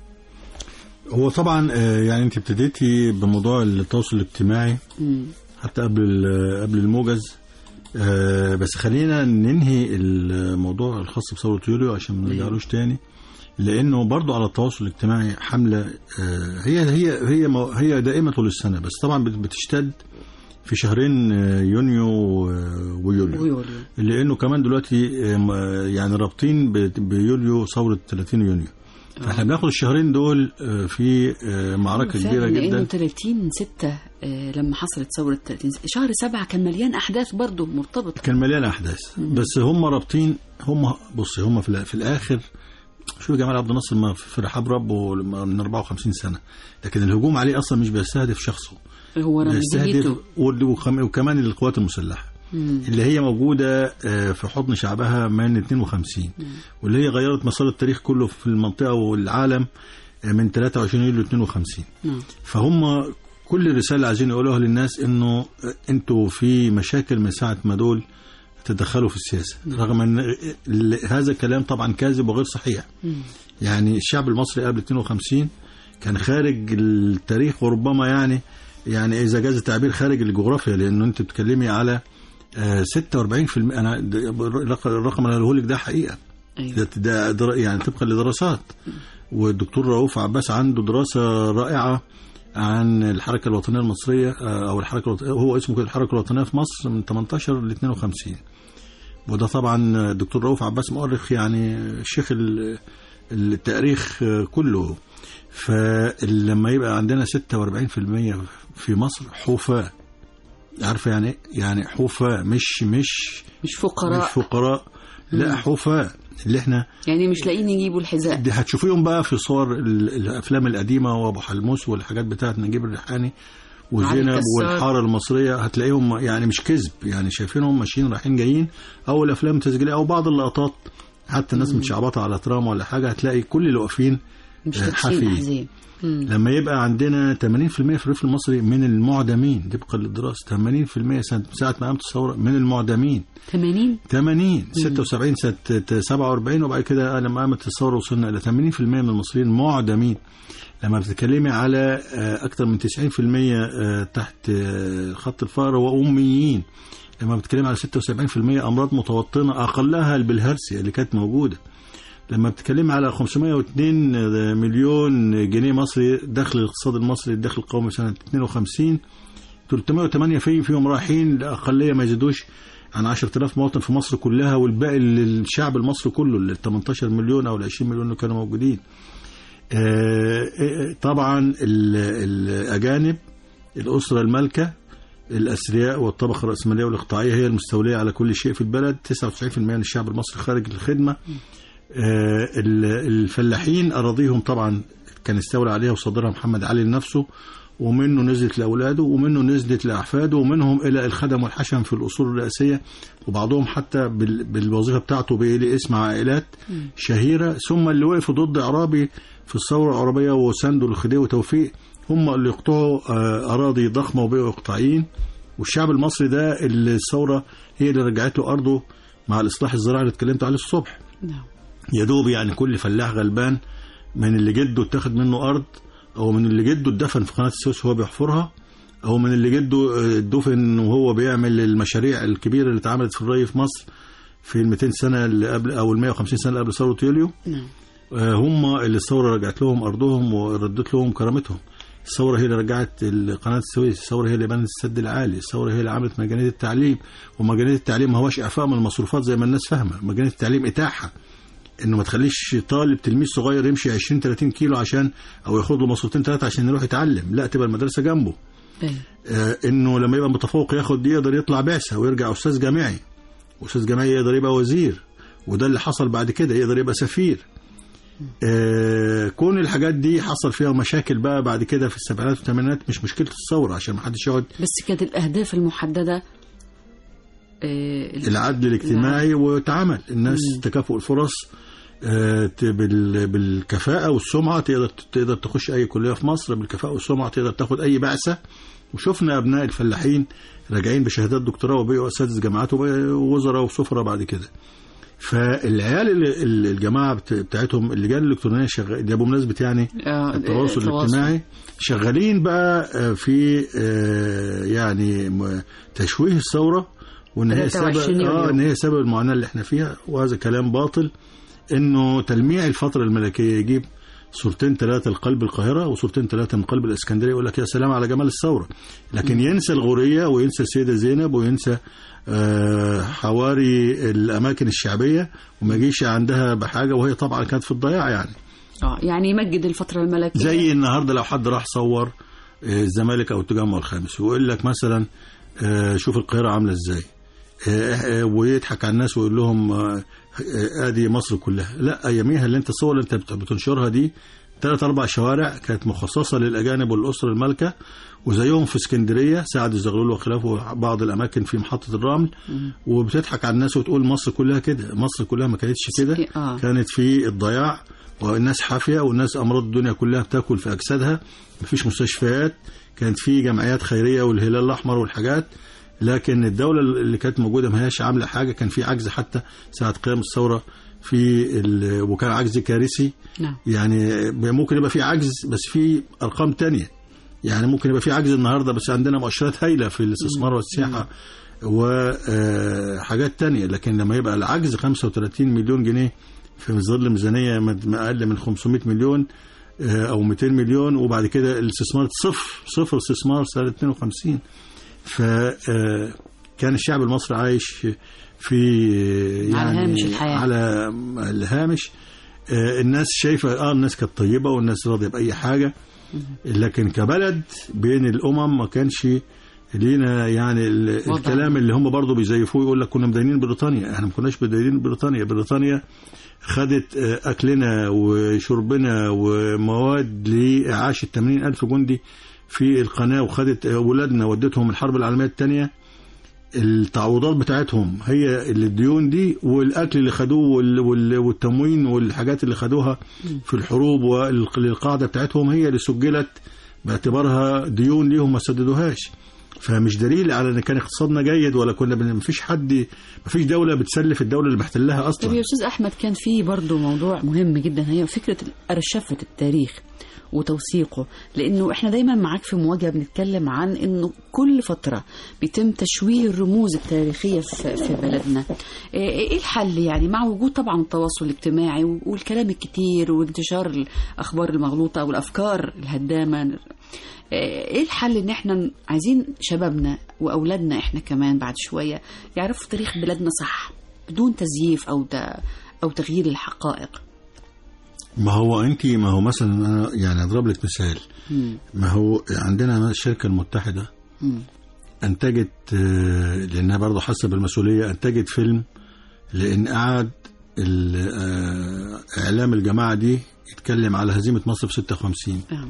هو طبعا آه، يعني انت ابتديتي بموضوع التواصل الاجتماعي مم. حتى قبل ال- قبل الموجز آه، بس خلينا ننهي الموضوع الخاص بثوره يوليو عشان ما نرجعلوش تاني لانه برضو على التواصل الاجتماعي حمله آه، هي هي هي مو- هي دائمه طول السنه بس طبعا بت- بتشتد في شهرين آه، يونيو و- ويوليو ويوليو لانه كمان دلوقتي آه، م- يعني رابطين ب- بيوليو ثوره 30 يونيو فاحنا بناخد الشهرين دول آه، في آه، معركه فعلا كبيره لانه جدا 30 6 لما حصلت ثوره 30 شهر 7 كان مليان احداث برضه مرتبطه كان مليان احداث بس هم رابطين هم بصي هم في, الآ- في الاخر شو جمال عبد الناصر ما في رحاب ربه من 54 سنه لكن الهجوم عليه اصلا مش بيستهدف شخصه هو بيستهدف رمزيته وال- وكم- وكمان القوات المسلحه اللي هي موجوده آه، في حضن شعبها من 52 واللي هي غيرت مسار التاريخ كله في المنطقه والعالم آه، من 23 يوليو 52 نعم فهم كل رسالة عايزين يقولوها للناس انه انتوا في مشاكل من ساعة ما دول تدخلوا في السياسة رغم ان ال- هذا الكلام طبعا كاذب وغير صحيح يعني الشعب المصري قبل 52 كان خارج التاريخ وربما يعني يعني اذا جاز التعبير خارج الجغرافيا لانه انت بتتكلمي على آه، 46% انا ده- الرقم الرقم اللي هقوله لك ده حقيقه ايوه ده, ده در- يعني طبقا لدراسات والدكتور رؤوف عباس عنده دراسة رائعة عن الحركة الوطنية المصرية آه، أو الحركة الوطنية هو اسمه كده الحركة الوطنية في مصر من 18 ل 52 وده طبعا الدكتور رؤوف عباس مؤرخ يعني شيخ ال- التاريخ آه، كله فلما يبقى عندنا 46% في مصر حوفاة عارفة يعني إيه؟ يعني حوفاة مش مش مش فقراء مش فقراء لا حوفاة اللي احنا يعني مش لاقيين يجيبوا الحذاء دي هتشوفيهم بقى في صور ال- الافلام القديمه وابو حلموس والحاجات بتاعت نجيب الريحاني علي وزينب كسار. والحاره المصريه هتلاقيهم يعني مش كذب يعني شايفينهم ماشيين رايحين جايين او الافلام التسجيليه او بعض اللقطات حتى الناس متشعبطه على ترام ولا حاجه هتلاقي كل اللي واقفين مش آه، لابسين حافيين. احزاب مم. لما يبقى عندنا 80% في الريف المصري من المعدمين طبقا للدراسه 80% سنه ساعه ما قامت الثوره من المعدمين 80 80 76 سنة 47 وبعد كده لما قامت الثورة وصلنا إلى 80% من المصريين معدمين لما بتتكلمي على آه، أكثر من 90% آه، تحت آه، خط الفقر وأميين لما بتتكلمي على 76% أمراض متوطنة أقلها البلهارسيا اللي كانت موجودة لما بتتكلمي على 502 مليون جنيه مصري دخل الاقتصاد المصري الدخل القومي سنة 52 308 فيهم فيهم رايحين لأقلية ما يزيدوش عن 10000 مواطن في مصر كلها والباقي للشعب المصري كله ال 18 مليون او ال 20 مليون اللي كانوا موجودين. آه، آه، طبعا ال- الاجانب الاسره المالكه الاثرياء والطبقه الراسماليه والاقطاعيه هي المستوليه على كل شيء في البلد 99% من الشعب المصري خارج الخدمه آه، ال- الفلاحين اراضيهم طبعا كان استولى عليها وصدرها محمد علي لنفسه ومنه نزلت لاولاده ومنه نزلت لاحفاده ومنهم الى الخدم والحشم في الاصول الرئاسيه وبعضهم حتى بال- بالوظيفه بتاعته بقى ليه اسم عائلات شهيره ثم اللي وقفوا ضد اعرابي في الثوره العربيه وساندوا الخديوي وتوفيق هم اللي يقطعوا آه، اراضي ضخمه وبقوا اقطاعيين والشعب المصري ده اللي الثوره هي اللي رجعت له ارضه مع الاصلاح الزراعي اللي اتكلمت عليه الصبح نعم يا دوب يعني كل فلاح غلبان من اللي جده اتاخد منه ارض او من اللي جده اتدفن في قناه السويس وهو بيحفرها او من اللي جده آه، اتدفن وهو بيعمل المشاريع الكبيره اللي اتعملت في الري في مصر في ال 200 سنه اللي قبل او ال 150 سنه اللي قبل ثوره يوليو نعم آه، هم اللي الثوره رجعت لهم ارضهم وردت لهم كرامتهم الثوره هي اللي رجعت ال- قناه السويس الثوره هي اللي بنت السد العالي الثوره هي اللي عملت مجانيه التعليم ومجانيه التعليم ما هوش اعفاء من المصروفات زي ما الناس فاهمه مجانيه التعليم اتاحه انه ما تخليش طالب تلميذ صغير يمشي 20 30 كيلو عشان او ياخد له مصروفتين ثلاثه عشان يروح يتعلم لا تبقى المدرسه جنبه أيوة. آه، انه لما يبقى متفوق ياخد دي يقدر يطلع بعثه ويرجع استاذ جامعي واستاذ جامعي يقدر يبقى وزير وده اللي حصل بعد كده يقدر يبقى سفير آه، كون الحاجات دي حصل فيها مشاكل بقى بعد كده في السبعينات والثمانينات مش مشكله الثوره عشان ما حدش يقعد بس كانت الاهداف المحدده آه، ال- العدل الاجتماعي واتعمل الناس مم. تكافؤ الفرص آه، ت- بال- بالكفاءة والسمعة تقدر تقدر تخش أي كلية في مصر بالكفاءة والسمعة تقدر تاخد أي بعثة وشفنا أبناء الفلاحين راجعين بشهادات دكتوراه وبقوا أساتذة جامعات وبقوا وزراء وسفراء بعد كده فالعيال اللي- اللي- الجماعة بت- بتاعتهم اللجان الإلكترونية شغال ده بمناسبة يعني آه، التواصل الاجتماعي شغالين بقى آه، في آه، يعني م- تشويه الثوره وان هي 23 سبب يوليو. اه ان هي سبب المعاناه اللي احنا فيها وهذا كلام باطل انه تلميع الفتره الملكيه يجيب صورتين ثلاثه لقلب القاهره وصورتين ثلاثه من قلب الاسكندريه يقول لك يا سلام على جمال الثوره لكن ينسى الغوريه وينسى السيده زينب وينسى آه، حواري الاماكن الشعبيه وما يجيش عندها بحاجه وهي طبعا كانت في الضياع يعني اه يعني يمجد الفتره الملكيه زي النهارده لو حد راح صور آه، الزمالك او التجمع الخامس ويقول لك مثلا آه، شوف القاهره عامله ازاي آه، آه، ويضحك على الناس ويقول لهم آه، آه، ادي مصر كلها لا اياميها اللي انت الصور اللي انت بت- بتنشرها دي ثلاث اربع شوارع كانت مخصصه للاجانب والاسر المالكه وزيهم في اسكندريه سعد الزغلول وخلافه بعض الاماكن في محطه الرمل وبتضحك على الناس وتقول مصر كلها كده مصر كلها ما كانتش كده آه. كانت في الضياع والناس حافيه والناس امراض الدنيا كلها بتاكل في اجسادها مفيش مستشفيات كانت في جمعيات خيريه والهلال الاحمر والحاجات لكن الدوله اللي كانت موجوده ما هياش عامله حاجه كان في عجز حتى ساعه قيام الثوره في ال- وكان عجز كارثي نعم يعني ممكن يبقى في عجز بس في ارقام تانية يعني ممكن يبقى في عجز النهارده بس عندنا مؤشرات هايله في الاستثمار والسياحه وحاجات تانية لكن لما يبقى العجز 35 مليون جنيه في ظل ميزانيه مد- ما اقل من 500 مليون آه، او 200 مليون وبعد كده الاستثمار صفر صفر استثمار سنه 52 فكان الشعب المصري عايش في يعني هامش الحياة. على الهامش آه، الناس شايفه اه الناس كانت طيبه والناس راضيه باي حاجه لكن كبلد بين الامم ما كانش لينا يعني ال- وضع. الكلام اللي هم برضه بيزيفوه يقول لك كنا مدينين بريطانيا احنا ما كناش مدينين بريطانيا بريطانيا خدت آه، اكلنا وشربنا ومواد لاعاشه 80 الف جندي في القناه وخدت آه، ولادنا ودتهم الحرب العالميه الثانيه التعويضات بتاعتهم هي اللي الديون دي والاكل اللي خدوه وال- وال- والتموين والحاجات اللي خدوها في الحروب والقاعده بتاعتهم هي اللي سجلت باعتبارها ديون ليهم ما سددوهاش فمش دليل على ان كان اقتصادنا جيد ولا كنا بن- مفيش حد مفيش دوله بتسلف الدوله اللي محتلها طب يا اصلا استاذ احمد كان في برضه موضوع مهم جدا هي فكره ارشفه التاريخ وتوثيقه لانه احنا دايما معاك في مواجهه بنتكلم عن انه كل فتره بيتم تشويه الرموز التاريخيه في في بلدنا ايه إيه الحل يعني مع وجود طبعا التواصل الاجتماعي والكلام الكتير وانتشار الاخبار المغلوطه والافكار الهدامه ايه الحل ان احنا عايزين شبابنا واولادنا احنا كمان بعد شويه يعرفوا تاريخ بلادنا صح بدون تزييف او ت- او تغيير الحقائق ما هو انت ما هو مثلا انا يعني اضرب لك مثال مم. ما هو عندنا الشركه المتحده مم. انتجت آه، لانها برضه حاسه بالمسؤوليه انتجت فيلم لان قعد ال- آه، اعلام الجماعه دي يتكلم على هزيمه مصر في 56 آه.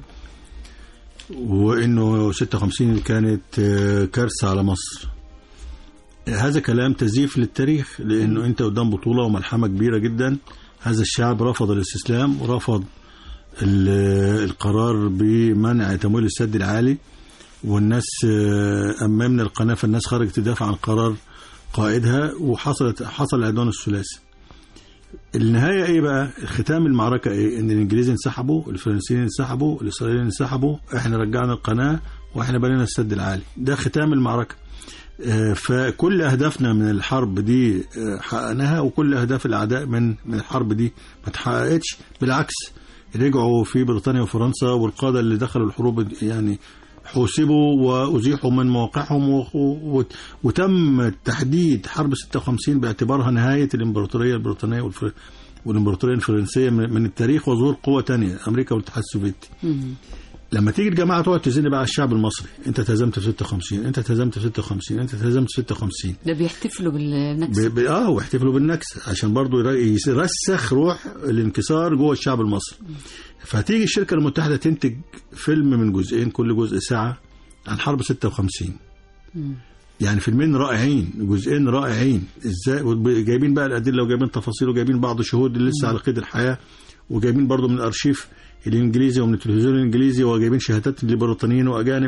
وانه 56 كانت آه، كارثه على مصر هذا كلام تزييف للتاريخ لانه انت قدام بطوله وملحمه كبيره جدا هذا الشعب رفض الاستسلام ورفض ال- القرار بمنع تمويل السد العالي والناس آه، امامنا القناه فالناس خرجت تدافع عن قرار قائدها وحصلت حصل العدوان الثلاثي النهايه ايه بقى ختام المعركه ايه ان الانجليز انسحبوا الفرنسيين انسحبوا الاسرائيليين انسحبوا احنا رجعنا القناه واحنا بنينا السد العالي ده ختام المعركه آه، فكل اهدافنا من الحرب دي آه، حققناها وكل اهداف الاعداء من من الحرب دي ما اتحققتش بالعكس رجعوا في بريطانيا وفرنسا والقاده اللي دخلوا الحروب يعني حوسبوا وازيحوا من مواقعهم و- و- وتم تحديد حرب 56 باعتبارها نهايه الامبراطوريه البريطانيه والفر... والامبراطوريه الفرنسيه من من التاريخ وظهور قوه تانية امريكا والاتحاد السوفيتي مم. لما تيجي الجماعه تقعد تزن بقى على الشعب المصري انت تهزمت في 56 انت تهزمت في 56 انت تهزمت في 56 ده بيحتفلوا ب... بالنكسة ب... اه واحتفلوا بالنكسه عشان برضو ير- يرسخ روح الانكسار جوه الشعب المصري فتيجي الشركه المتحده تنتج فيلم من جزئين كل جزء ساعه عن حرب 56 يعني فيلمين رائعين جزئين رائعين ازاي وب- جايبين بقى الادله وجايبين تفاصيل وجايبين بعض شهود اللي لسه على قيد الحياه وجايبين برضو من الارشيف الانجليزي ومن التلفزيون الانجليزي وجايبين شهادات لبريطانيين واجانب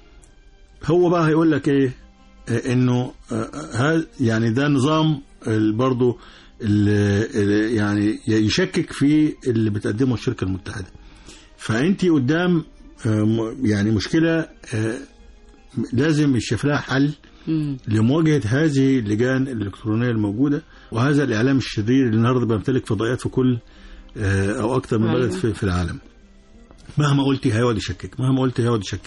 هو بقى هيقول لك ايه آه، انه هذا يعني ده نظام ال- برضو ال- ال- يعني يشكك في اللي بتقدمه الشركه المتحده فانت قدام آه، م- يعني مشكله آه، لازم يشوف لها حل مم. لمواجهه هذه اللجان الالكترونيه الموجوده وهذا الاعلام الشرير اللي النهارده بيمتلك فضائيات في كل آه، او اكثر من بلد أيوة. في, في العالم مهما قلتي هيقعد يشكك مهما قلتي هيقعد يشكك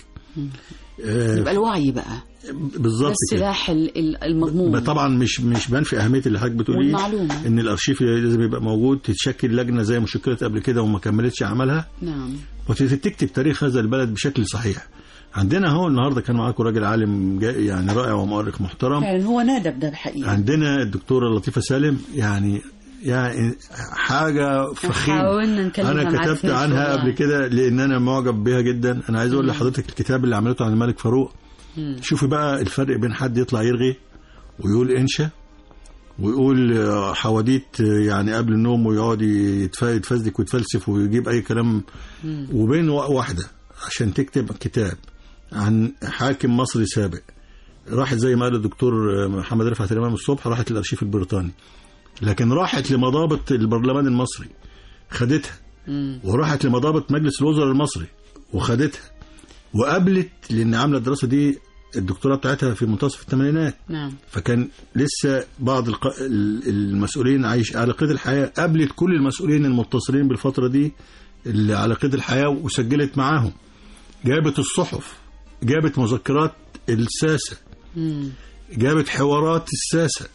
آه، يبقى الوعي بقى ده بالظبط كده السلاح ال- ال- المضمون طبعا مش مش بنفي اهميه اللي حضرتك بتقوليه والمعلومة. ان الارشيف لازم يبقى موجود تتشكل لجنه زي ما شكلت قبل كده وما كملتش عملها نعم وتكتب تاريخ هذا البلد بشكل صحيح عندنا هو النهارده كان معاكم راجل عالم جا- يعني رائع ومؤرخ محترم فعلا هو نادى بده الحقيقة عندنا الدكتوره لطيفه سالم يعني يعني حاجه فخيمه حاولنا نكلمها انا معاك كتبت في عنها الشغل. قبل كده لان انا معجب بيها جدا انا عايز اقول لحضرتك الكتاب اللي عملته عن الملك فاروق شوفي بقى الفرق بين حد يطلع يرغي ويقول انشا ويقول آه، حواديت آه، يعني قبل النوم ويقعد يتف- يتفزلك ويتفلسف ويجيب اي كلام وبين وا- واحده عشان تكتب كتاب عن حاكم مصري سابق راحت زي ما قال الدكتور آه، محمد رفعت الامام الصبح راحت للارشيف البريطاني لكن راحت لمضابط البرلمان المصري خدتها وراحت لمضابط مجلس الوزراء المصري وخدتها وقابلت لان عامله الدراسه دي الدكتوراه بتاعتها في منتصف الثمانينات نعم فكان لسه بعض الق... ال- المسؤولين عايش على قيد الحياه قابلت كل المسؤولين المتصلين بالفتره دي اللي على قيد الحياه وسجلت معاهم جابت الصحف جابت مذكرات الساسه مم. جابت حوارات الساسه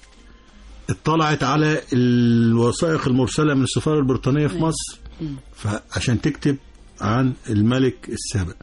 اطلعت على الوثائق المرسله من السفاره البريطانيه في مصر فعشان تكتب عن الملك السابق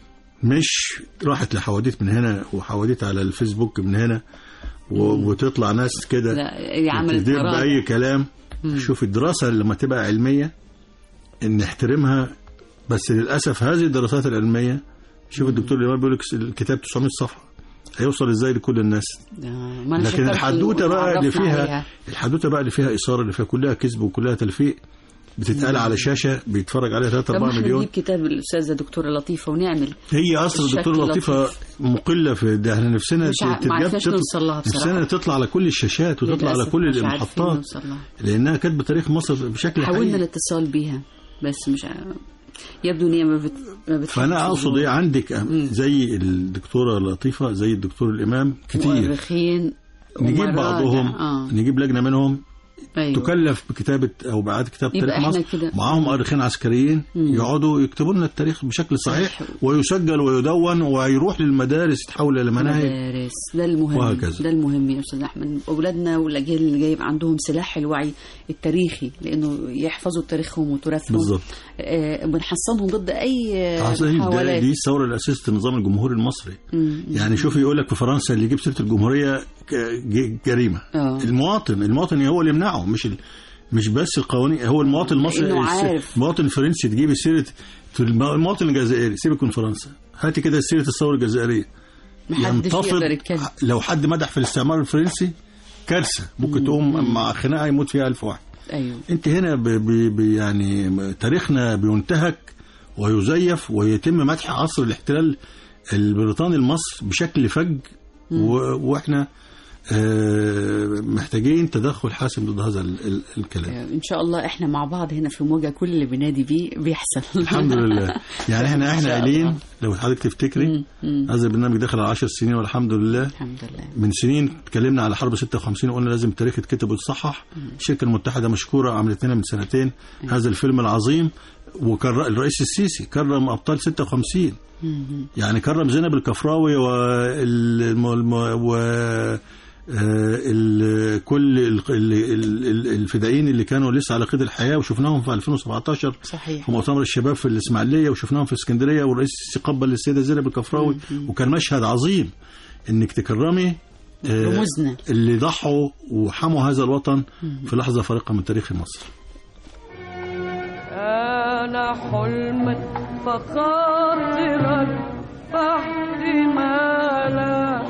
مش راحت لحواديت من هنا وحواديت على الفيسبوك من هنا و... وتطلع ناس كده لا هي عملت تدير مراجع. بأي كلام شوف الدراسة لما تبقى علمية ان نحترمها بس للأسف هذه الدراسات العلمية شوف الدكتور الإمام بيقول لك الكتاب 900 صفحة هيوصل ازاي لكل الناس آه، ما أنا لكن شكرت الحدوته بقى اللي وعرفنا فيها عليها. الحدوته بقى اللي فيها اثاره اللي فيها كلها كذب وكلها تلفيق بتتقال على شاشه بيتفرج عليها 3 طب ما 4 احنا مليون نجيب كتاب الاستاذه دكتوره لطيفه ونعمل هي اصلا الشكل الدكتوره لطيفه مقله في ده احنا نفسنا مش ع- ما تتجاب- عرفناش تطلع- نوصل لها بصراحة. نفسنا تطلع على كل الشاشات وتطلع على للأسف كل مش عارفين المحطات نوصل لها. لانها كاتبه تاريخ مصر بشكل حاولنا حقيقي الاتصال بيها بس مش ع- يبدو ان هي ما بت... ما بتحبش فانا اقصد الظهور. ايه عندك زي الدكتوره لطيفه زي الدكتور الامام كتير مؤرخين نجيب ومراجع. بعضهم اه نجيب لجنه منهم ايوه تكلف بكتابه او باعاده كتاب يبقى تاريخ إحنا مصر كده- معاهم مؤرخين عسكريين يقعدوا يكتبوا لنا التاريخ بشكل صحيح صح. ويسجل ويدون ويروح للمدارس يتحول الى مناهج مدارس ده المهم وهكذا. ده المهم يا استاذ احمد اولادنا والاجيال اللي جايه يبقى عندهم سلاح الوعي التاريخي لانه يحفظوا تاريخهم وتراثهم بالظبط. آه بنحصنهم ضد اي آه، عظيم ده محاولات دي الثوره الاساسيه النظام الجمهوري المصري يعني شوفي يقول لك في فرنسا اللي يجيب سيره الجمهوريه ك- ج- جريمه آه. المواطن المواطن هو اللي يمنعه مش ال... مش بس القوانين هو المواطن المصري لأنه الس- عارف. المواطن الفرنسي تجيب سيره المواطن الجزائري سيبك من فرنسا هاتي كده سيره الثوره الجزائريه محدش يقدر يتكلم لو حد مدح في الاستعمار الفرنسي كارثه ممكن تقوم مع خناقه يموت فيها ألف واحد ايوه انت هنا ب ب ب يعني تاريخنا بينتهك ويزيف ويتم مدح عصر الاحتلال البريطاني لمصر بشكل فج و... واحنا آه، محتاجين تدخل حاسم ضد هذا ال... ال... الكلام ان شاء الله احنا مع بعض هنا في موجة كل اللي بنادي بيه بيحصل الحمد لله يعني احنا إن احنا شاء قايلين الله. لو حضرتك تفتكري مم، مم. هذا البرنامج دخل على 10 سنين والحمد لله الحمد لله من سنين اتكلمنا على حرب 56 وقلنا لازم التاريخ يتكتب ويتصحح الشركه المتحده مشكوره عملت لنا من سنتين هذا الفيلم العظيم وكان الرئيس السيسي كرم ابطال 56 مم. يعني كرم زينب الكفراوي وال- الم- الم- و آه، ال- كل ال- ال- ال- ال- الفدائيين اللي كانوا لسه على قيد الحياه وشفناهم في 2017 صحيح في مؤتمر الشباب في الاسماعيليه وشفناهم في اسكندريه والرئيس السيسي قبل السيده زينب الكفراوي وكان مشهد عظيم انك تكرمي آه، رموزنا اللي ضحوا وحموا هذا الوطن في لحظه فارقه من تاريخ مصر أنا حلما فخاطرا فاحتمالا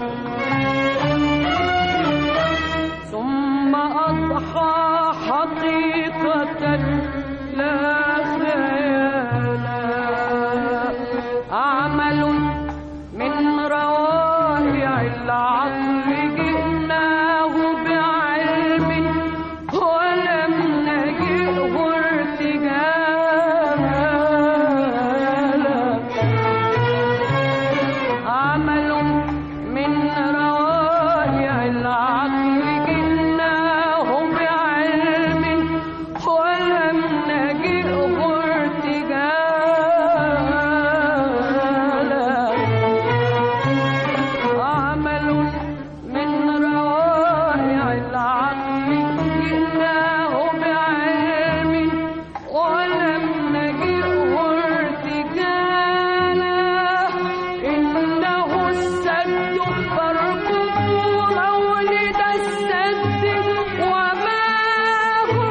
ثم أضحى حقيقة لا خيالا عمل من روائع العقل جئناه بعلم ولم نجئه ارتجالا عمل من روائع العقل جئناه بعلم ولم نجئه ارتجالا عمل من روائع العقل جئناه بعلم ولم نجئه ارتجالا إنه السد فاركضوا مولد السد وما هو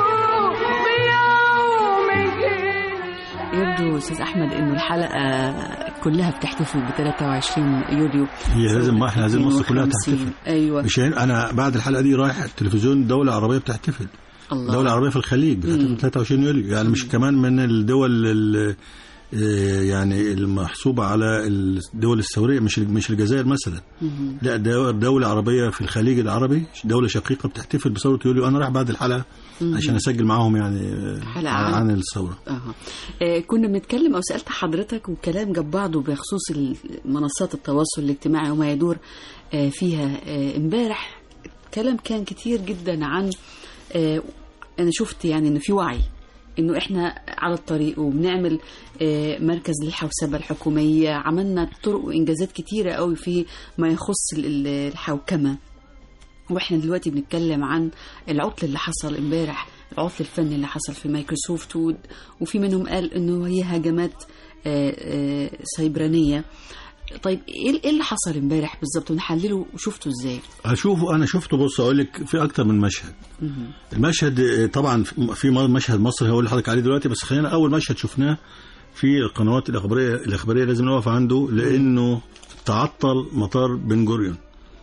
بيومه يبدو استاذ احمد انه الحلقه كلها بتحتفل ب 23 يوليو هي لازم ما احنا لازم مصر كلها 52. تحتفل ايوه مش هين- انا بعد الحلقه دي رايح التلفزيون دوله عربيه بتحتفل الله دولة عربية في الخليج بتحتفل 23 يوليو يعني مش كمان من الدول ال- آه، يعني المحسوبة على الدول الثورية مش مش الجزائر مثلا مهم. لا دو- دولة عربية في الخليج العربي دولة شقيقة بتحتفل بثورة يوليو أنا رايح بعد الحلقة عشان أسجل معاهم يعني آه، حلقة عن- عن الثورة أها. آه كنا بنتكلم او سالت حضرتك وكلام جاب بعضه بخصوص ال- منصات التواصل الاجتماعي وما يدور آه فيها آه، امبارح كلام كان كتير جدا عن آه انا شفت يعني ان في وعي انه احنا على الطريق وبنعمل آه، مركز للحوسبه الحكوميه عملنا طرق وانجازات كتيره قوي في ما يخص ال- ال- الحوكمه واحنا دلوقتي بنتكلم عن العطل اللي حصل امبارح العطل الفني اللي حصل في مايكروسوفت و- وفي منهم قال انه هي هجمات آه، آه، سيبرانيه طيب ايه إيه اللي حصل امبارح بالظبط ونحلله وشفته ازاي هشوفه أنا شفته بص أقول لك في أكتر من مشهد المشهد آه، طبعا في مشهد مصر هقول لحضرتك عليه دلوقتي بس خلينا أول مشهد شفناه في القنوات الإخبارية الإخبارية لازم نقف عنده لأنه تعطل مطار بن جوريون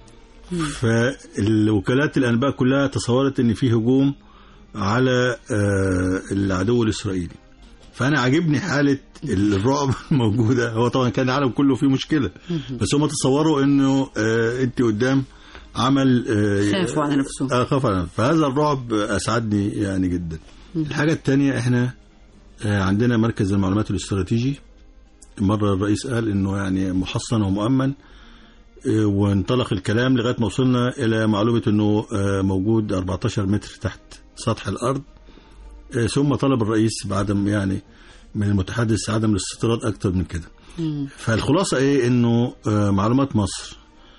فالوكالات الأنباء كلها تصورت إن في هجوم على آه، العدو الإسرائيلي فأنا عاجبني حالة الرعب الموجودة هو طبعا كان العالم كله فيه مشكلة بس هم تصوروا إنه آه، أنت قدام عمل آه، خافوا على نفسهم. آه خاف على نفسهم فهذا الرعب أسعدني يعني جدا الحاجة الثانية إحنا آه، عندنا مركز المعلومات الاستراتيجي مرة الرئيس قال إنه يعني محصن ومؤمن آه، وانطلق الكلام لغاية ما وصلنا إلى معلومة إنه آه، موجود 14 متر تحت سطح الأرض آه، ثم طلب الرئيس بعدم يعني من المتحدث عدم الاستطراد أكتر من كده فالخلاصة إيه إنه آه، معلومات مصر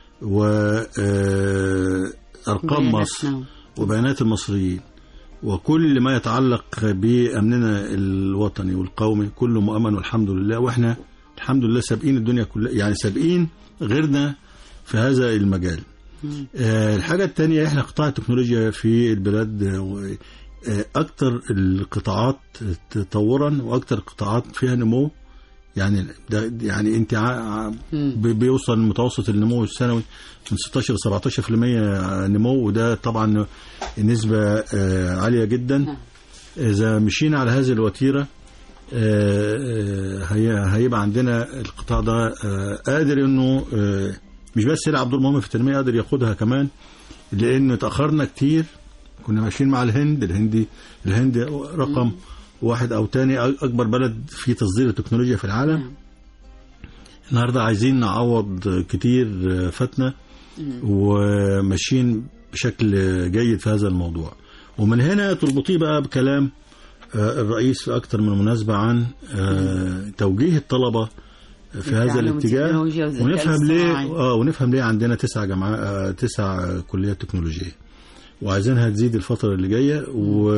وأرقام بيانات، مصر نعم. وبيانات المصريين وكل ما يتعلق بأمننا الوطني والقومي كله مؤمن والحمد لله وإحنا الحمد لله سابقين الدنيا كلها يعني سابقين غيرنا في هذا المجال آه، الحاجة الثانية احنا قطاع التكنولوجيا في البلاد آه، آه، أكتر القطاعات تطورا وأكتر القطاعات فيها نمو يعني ده يعني انت ع- ع- بي- بيوصل متوسط النمو السنوي من 16 ل 17% نمو وده طبعا نسبة آه، عالية جدا إذا مشينا على هذه الوتيرة آه، آه، هي هيبقى عندنا القطاع ده آه، قادر انه آه، مش بس يلعب دور مهم في التنمية قادر ياخدها كمان لانه تأخرنا كتير كنا ماشيين مع الهند الهندي الهند رقم واحد او تاني اكبر بلد في تصدير التكنولوجيا في العالم نعم. النهارده عايزين نعوض كتير فاتنا وماشيين بشكل جيد في هذا الموضوع ومن هنا تربطيه بقى بكلام آه، الرئيس في أكثر من مناسبة عن آه، توجيه الطلبة في هذا التعلم الاتجاه التكنولوجيا والذكاء ونفهم ليه الاصطناعي. اه ونفهم ليه عندنا تسع جامعات آه، تسع كليات تكنولوجيه وعايزينها تزيد الفتره اللي جايه و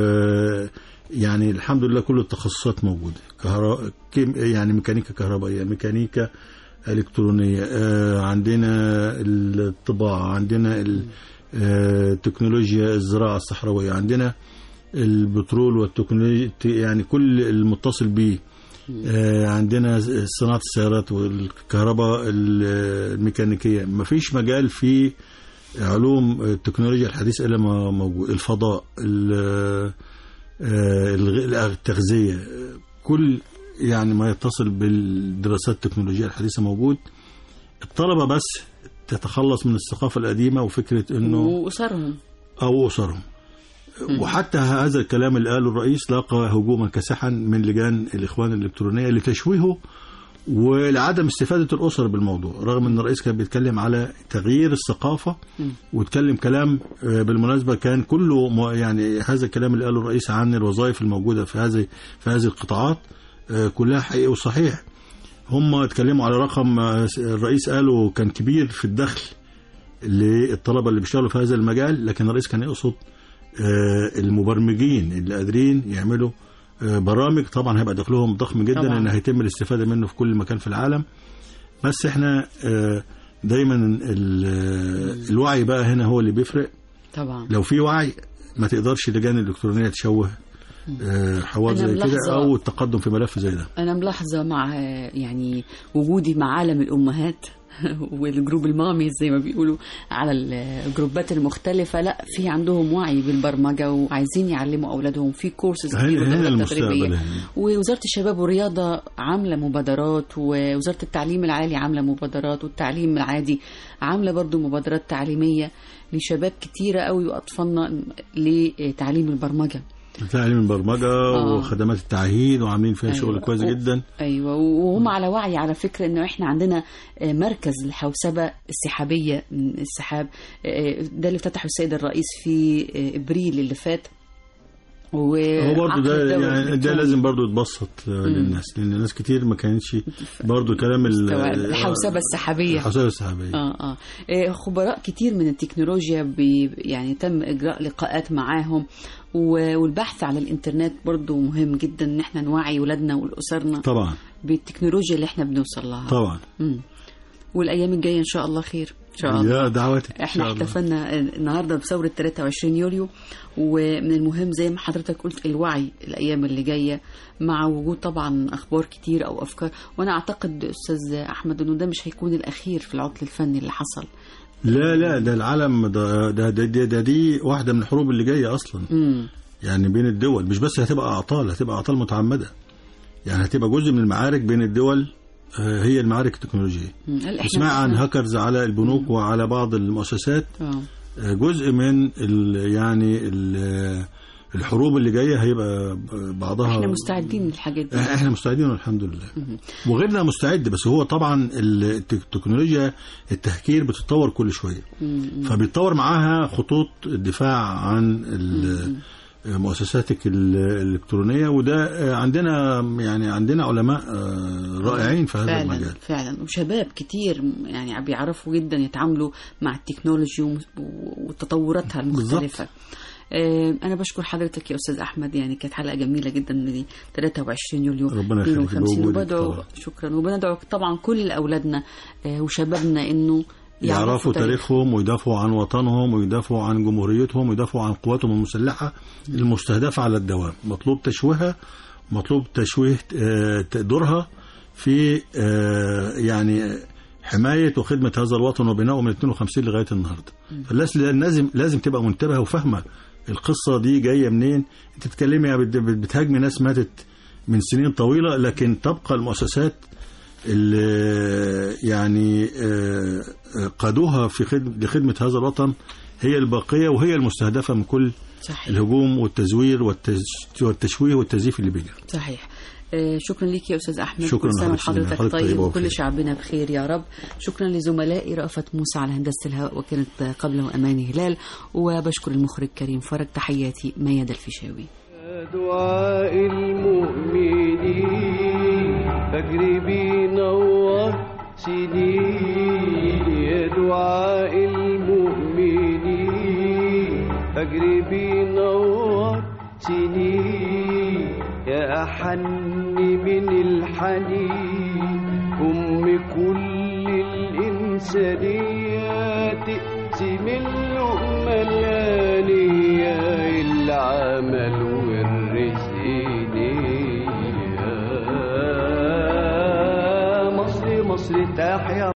يعني الحمد لله كل التخصصات موجوده كهرباء يعني ميكانيكا كهربائيه ميكانيكا الكترونيه آه، عندنا الطباعه عندنا ال- آه، تكنولوجيا الزراعه الصحراويه عندنا البترول والتكنولوجيا يعني كل المتصل به آه، عندنا صناعة السيارات والكهرباء ال- الميكانيكية ما فيش مجال في علوم التكنولوجيا الحديثة إلا ما موجود الفضاء ال- آه، الغ- التغذية كل يعني ما يتصل بالدراسات التكنولوجية الحديثة موجود الطلبة بس تتخلص من الثقافة القديمة وفكرة انه واسرهم او اسرهم وحتى هذا الكلام اللي قاله الرئيس لاقى هجوما كاسحا من لجان الاخوان الالكترونيه لتشويهه ولعدم استفاده الاسر بالموضوع رغم ان الرئيس كان بيتكلم على تغيير الثقافه واتكلم كلام آه، بالمناسبه كان كله م- يعني هذا الكلام اللي قاله الرئيس عن الوظائف الموجوده في هذه في هذه القطاعات آه، كلها حقيقي وصحيح هم اتكلموا على رقم آه، الرئيس قاله كان كبير في الدخل للطلبه اللي بيشتغلوا في هذا المجال لكن الرئيس كان يقصد آه، المبرمجين اللي قادرين يعملوا آه، برامج طبعا هيبقى دخلهم ضخم جدا طبعاً. ان هيتم الاستفاده منه في كل مكان في العالم بس احنا آه، دايما ال- آه، الوعي بقى هنا هو اللي بيفرق طبعا لو في وعي ما تقدرش اللجان الالكترونيه تشوه آه، حوار أنا زي كده ملاحظة- او التقدم في ملف زي ده أنا ملاحظة مع يعني وجودي مع عالم الأمهات والجروب المامي زي ما بيقولوا على الجروبات المختلفة لا في عندهم وعي بالبرمجة وعايزين يعلموا أولادهم في كورسز هنا كتير هنا ودورات المستقبل تدريبية هنا. ووزارة الشباب والرياضة عاملة مبادرات ووزارة التعليم العالي عاملة مبادرات والتعليم العادي عاملة برضو مبادرات تعليمية لشباب كتيرة قوي وأطفالنا لتعليم البرمجة تعليم البرمجه وخدمات التعهيد وعاملين فيها شغل أيوة. كويس و- جدا ايوه وهم على وعي على فكره انه احنا عندنا آه، مركز الحوسبه السحابيه من السحاب آه، ده اللي افتتحه السيد الرئيس في آه، ابريل اللي فات و هو برضه ده عقد الدورة يعني ده الإلكتروني. لازم برضه يتبسط آه، للناس لان الناس كتير ما كانتش برضه كلام ال- مستوعب. الحوسبة السحابية. الحوسبه السحابيه اه اه آه، خبراء كتير من التكنولوجيا بي يعني تم اجراء لقاءات معاهم و- والبحث على الانترنت برضو مهم جدا ان احنا نوعي ولادنا والاسرنا طبعا بالتكنولوجيا اللي احنا بنوصل لها طبعا مم. والايام الجايه ان شاء الله خير ان شاء الله يا دعواتك إن احنا شاء الله. احتفلنا النهارده بثوره 23 يوليو ومن المهم زي ما حضرتك قلت الوعي الايام اللي جايه مع وجود طبعا اخبار كتير او افكار وانا اعتقد استاذ احمد انه ده مش هيكون الاخير في العطل الفني اللي حصل لا لا ده العالم ده ده, ده, ده, ده دي واحده من الحروب اللي جايه اصلا امم يعني بين الدول مش بس هتبقى اعطال هتبقى اعطال متعمده يعني هتبقى جزء من المعارك بين الدول آه، هي المعارك التكنولوجيه اسمع عن هاكرز على البنوك وعلى بعض المؤسسات اه آه، جزء من ال يعني ال الحروب اللي جايه هيبقى بعضها احنا مستعدين للحاجات دي احنا مستعدين والحمد لله وغيرنا مستعد بس هو طبعا التك- التكنولوجيا التهكير بتتطور كل شويه فبيتطور معاها خطوط الدفاع عن ال- مؤسساتك ال- الالكترونيه وده آه، عندنا يعني عندنا علماء آه، رائعين في هذا فعلا المجال فعلا وشباب كتير يعني بيعرفوا جدا يتعاملوا مع التكنولوجي وم- وتطوراتها المختلفة آه، أنا بشكر حضرتك يا أستاذ أحمد يعني كانت حلقة جميلة جدا من دي 23 يوليو ربنا يخليك 52 بوجودك وبدعو طبعا. شكرا وبندعو طبعا كل أولادنا آه، وشبابنا إنه يعرفوا تاريخ. تاريخهم ويدافعوا عن وطنهم ويدافعوا عن جمهوريتهم ويدافعوا عن قواتهم المسلحة المستهدفة على الدوام مطلوب تشويهها مطلوب تشويه آه، دورها في آه، يعني حماية وخدمة هذا الوطن وبنائه من 52 لغاية النهاردة فالناس لازم لازم تبقى منتبهة وفاهمة القصة دي جاية منين انت بتتكلمي يا بت- بتهاجمي ناس ماتت من سنين طويلة لكن تبقى المؤسسات اللي يعني آه، آه، قادوها في خدمة لخدمة هذا الوطن هي الباقية وهي المستهدفة من كل صحيح الهجوم والتزوير والتش- والتشويه والتزييف اللي بيجري صحيح آه، شكرا ليك يا استاذ احمد شكراً كل سنه لحضرتك. وحضرتك حضرتك طيب طيبة وكل وبخير. شعبنا بخير يا رب شكرا لزملائي رأفت موسى على هندسه الهواء وكانت قبله اماني هلال وبشكر المخرج كريم فرج تحياتي ميادة الفيشاوي دعاء المؤمنين فجري بينور سنين يا دعاء المؤمنين فجري بينور سنين يا أحن من الحنين أم كل الإنسانية تقسم اللقمة الآنية العمل والرزق نية مصر مصر تحيا